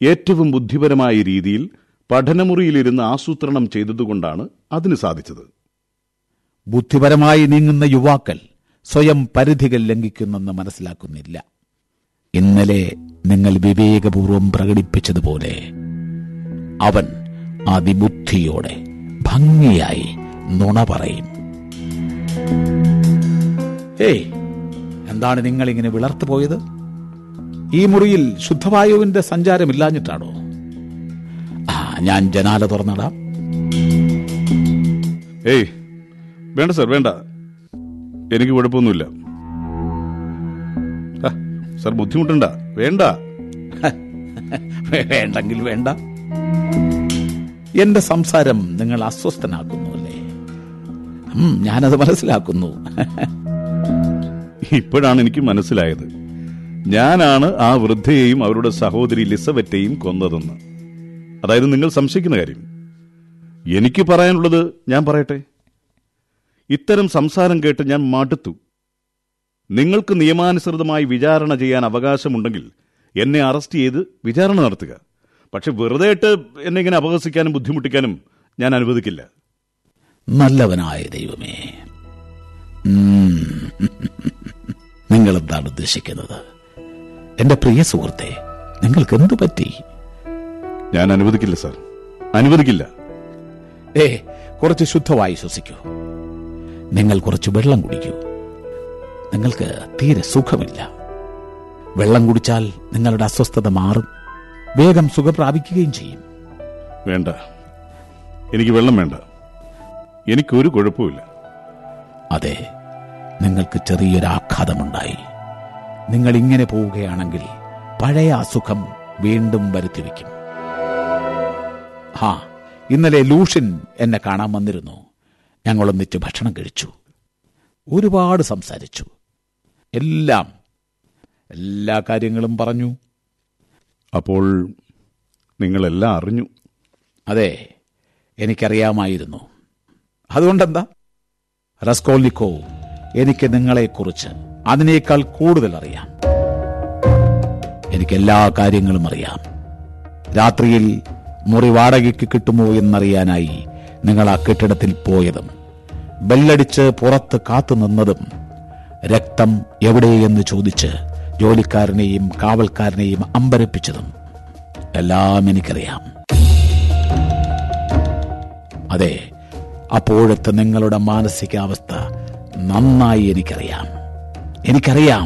ഏറ്റവും ബുദ്ധിപരമായ രീതിയിൽ പഠനമുറിയിലിരുന്ന് ആസൂത്രണം ചെയ്തതുകൊണ്ടാണ് അതിന് സാധിച്ചത് ബുദ്ധിപരമായി നീങ്ങുന്ന യുവാക്കൾ സ്വയം പരിധികൾ ലംഘിക്കുന്നെന്ന് മനസ്സിലാക്കുന്നില്ല ഇന്നലെ നിങ്ങൾ വിവേകപൂർവം പ്രകടിപ്പിച്ചതുപോലെ അവൻ അതിബുദ്ധിയോടെ ഭംഗിയായി നുണ പറയും ഏയ് എന്താണ് നിങ്ങൾ ഇങ്ങനെ വിളർത്തു പോയത് ഈ മുറിയിൽ ശുദ്ധവായുവിന്റെ സഞ്ചാരമില്ലാഞ്ഞിട്ടാണോ ആ ഞാൻ ജനാല തുറന്നിടാം ഏയ് വേണ്ട സർ വേണ്ട എനിക്ക് കുഴപ്പമൊന്നുമില്ല ആ, സർ ബുദ്ധിമുട്ടണ്ട വേണ്ട വേണ്ടെങ്കിൽ വേണ്ട എന്റെ സംസാരം നിങ്ങൾ അസ്വസ്ഥനാക്കുന്നു അല്ലേ ഉം, ഞാനത് മനസ്സിലാക്കുന്നു ഇപ്പോഴാണ് എനിക്ക് മനസ്സിലായത് ഞാനാണ് ആ വൃദ്ധയെയും അവരുടെ സഹോദരി ലിസബറ്റയും കൊന്നതെന്ന് അതായത് നിങ്ങൾ സംശയിക്കുന്ന കാര്യം എനിക്ക് പറയാനുള്ളത് ഞാൻ പറയട്ടെ ഇത്തരം സംസാരം കേട്ട് ഞാൻ മടുത്തു നിങ്ങൾക്ക് നിയമാനുസൃതമായി വിചാരണ ചെയ്യാൻ അവകാശമുണ്ടെങ്കിൽ എന്നെ അറസ്റ്റ് ചെയ്ത് വിചാരണ നടത്തുക പക്ഷെ വെറുതെ ഇട്ട് എന്നെ ഇങ്ങനെ അപഹസിക്കാനും ബുദ്ധിമുട്ടിക്കാനും ഞാൻ അനുവദിക്കില്ല നല്ലവനായ ദൈവമേ ഉം. നിങ്ങൾ എന്താണ് ഉദ്ദേശിക്കുന്നത് എന്റെ പ്രിയ സുഹൃത്തെ നിങ്ങൾക്ക് എന്തു പറ്റി ഞാൻ അനുവദിക്കില്ല സാർ അനുവദിക്കില്ല ഏ കുറച്ച് ശുദ്ധമായി ശ്വസിക്കൂ നിങ്ങൾ കുറച്ച് വെള്ളം കുടിക്കൂ നിങ്ങൾക്ക് തീരെ സുഖമില്ല വെള്ളം കുടിച്ചാൽ നിങ്ങളുടെ അസ്വസ്ഥത മാറും വേഗം സുഖം പ്രാപിക്കുകയും ചെയ്യും വേണ്ട എനിക്ക് വെള്ളം വേണ്ട എനിക്കൊരു കുഴപ്പമില്ല അതെ നിങ്ങൾക്ക് ചെറിയൊരു ആഘാതമുണ്ടായി നിങ്ങൾ ഇങ്ങനെ പോവുകയാണെങ്കിൽ പഴയ അസുഖം വീണ്ടും വരുത്തിവെക്കും ഹാ ഇന്നലെ ലൂഷ്യൻ എന്നെ കാണാൻ വന്നിരുന്നു ഞങ്ങൾ ഒന്നിച്ച് ഭക്ഷണം കഴിച്ചു ഒരുപാട് സംസാരിച്ചു എല്ലാം എല്ലാ കാര്യങ്ങളും പറഞ്ഞു അപ്പോൾ നിങ്ങളെല്ലാം അറിഞ്ഞു അതെ എനിക്കറിയാമായിരുന്നു അതുകൊണ്ടെന്താ റസ്കോൾനിക്കോ എനിക്ക് നിങ്ങളെക്കുറിച്ച് അതിനേക്കാൾ കൂടുതൽ അറിയാം എനിക്ക് എല്ലാ കാര്യങ്ങളും അറിയാം രാത്രിയിൽ മുറി വാടകയ്ക്ക് കിട്ടുമോ എന്നറിയാനായി നിങ്ങൾ ആ കെട്ടിടത്തിൽ പോയതും ബെല്ലടിച്ച് പുറത്ത് കാത്തു നിന്നതും രക്തം എവിടെയെന്ന് ചോദിച്ച് ജോലിക്കാരനെയും കാവൽക്കാരനെയും അമ്പരപ്പിച്ചതും എല്ലാം എനിക്കറിയാം അതെ അപ്പോഴത്തെ നിങ്ങളുടെ മാനസികാവസ്ഥ നന്നായി എനിക്കറിയാം എനിക്കറിയാം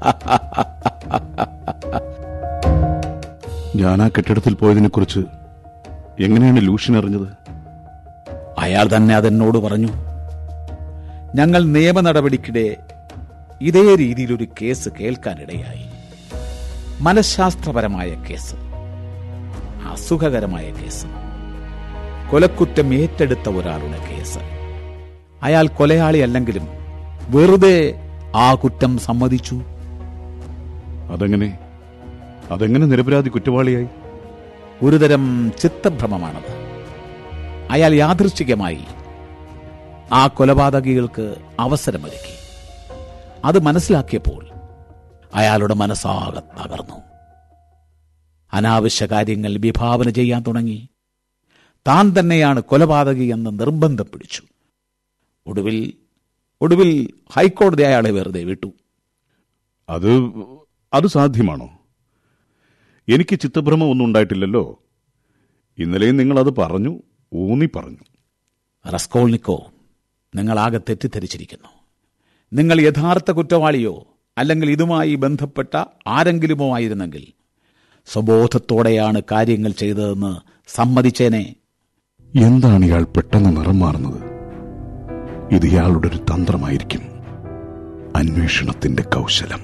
ഞാൻ ആ കെട്ടിടത്തിൽ പോയതിനെക്കുറിച്ച് എങ്ങനെയാണ് ലൂഷ്യൻ അറിഞ്ഞത് അയാൾ തന്നെ അതെന്നോട് പറഞ്ഞു ഞങ്ങൾ നിയമ നടപടിക്കിടെ ഇതേ രീതിയിലൊരു കേസ് കേൾക്കാനിടയായി മനഃശാസ്ത്രപരമായ കേസ് അസുഖകരമായ കേസ് കൊലക്കുറ്റം ഏറ്റെടുത്ത ഒരാളുടെ കേസ് അയാൾ കൊലയാളി അല്ലെങ്കിലും വെറുതെ ആ കുറ്റം സമ്മതിച്ചു അതെങ്ങനെ അതെങ്ങനെ നിരപരാധി കുറ്റവാളിയായി ഒരുതരം ചിത്തഭ്രമമാണത് അയാൾ യാദൃശ്ചികമായി ആ കൊലപാതകികൾക്ക് അവസരമൊരുക്കി അത് മനസ്സിലാക്കിയപ്പോൾ അയാളുടെ മനസ്സാകെ തകർന്നു അനാവശ്യ കാര്യങ്ങൾ വിഭാവന ചെയ്യാൻ തുടങ്ങി താൻ തന്നെയാണ് കൊലപാതകി എന്ന് നിർബന്ധം പിടിച്ചു ഒടുവിൽ ഒടുവിൽ ഹൈക്കോടതി അയാളെ വെറുതെ വിട്ടു അത് അത് സാധ്യമാണോ എനിക്ക് ചിത്തഭ്രമം ഒന്നും ഉണ്ടായിട്ടില്ലല്ലോ ഇന്നലെയും നിങ്ങൾ അത് പറഞ്ഞു ഊന്നി പറഞ്ഞു റസ്കോൾനിക്കോ നിങ്ങളാകെ തെറ്റിദ്ധരിച്ചിരിക്കുന്നു നിങ്ങൾ യഥാർത്ഥ കുറ്റവാളിയോ അല്ലെങ്കിൽ ഇതുമായി ബന്ധപ്പെട്ട ആരെങ്കിലുമോ ആയിരുന്നെങ്കിൽ സ്വബോധത്തോടെയാണ് കാര്യങ്ങൾ ചെയ്തതെന്ന് സമ്മതിച്ചേനെ എന്താണ് ഇയാൾ പെട്ടെന്ന് നിറം മാറുന്നത് ഇത് ഇയാളുടെ ഒരു തന്ത്രമായിരിക്കും അന്വേഷണത്തിന്റെ കൗശലം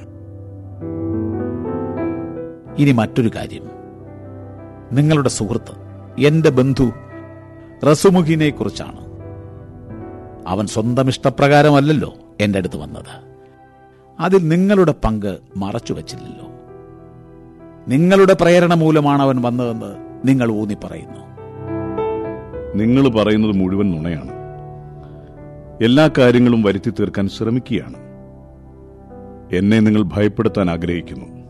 ഇനി മറ്റൊരു കാര്യം നിങ്ങളുടെ സുഹൃത്ത് എന്റെ ബന്ധു റസുമുഖിനെ കുറിച്ചാണ് അവൻ സ്വന്തം ഇഷ്ടപ്രകാരമല്ലല്ലോ എന്റെ അടുത്ത് വന്നത് അതിൽ നിങ്ങളുടെ പങ്ക് മറച്ചുവെച്ചില്ലല്ലോ നിങ്ങളുടെ പ്രേരണ മൂലമാണ് അവൻ വന്നതെന്ന് നിങ്ങൾ ഊന്നി പറയുന്നു നിങ്ങൾ പറയുന്നത് മുഴുവൻ നുണയാണ് എല്ലാ കാര്യങ്ങളും വരുത്തി തീർക്കാൻ ശ്രമിക്കുകയാണ് എന്നെ നിങ്ങൾ ഭയപ്പെടുത്താൻ ആഗ്രഹിക്കുന്നു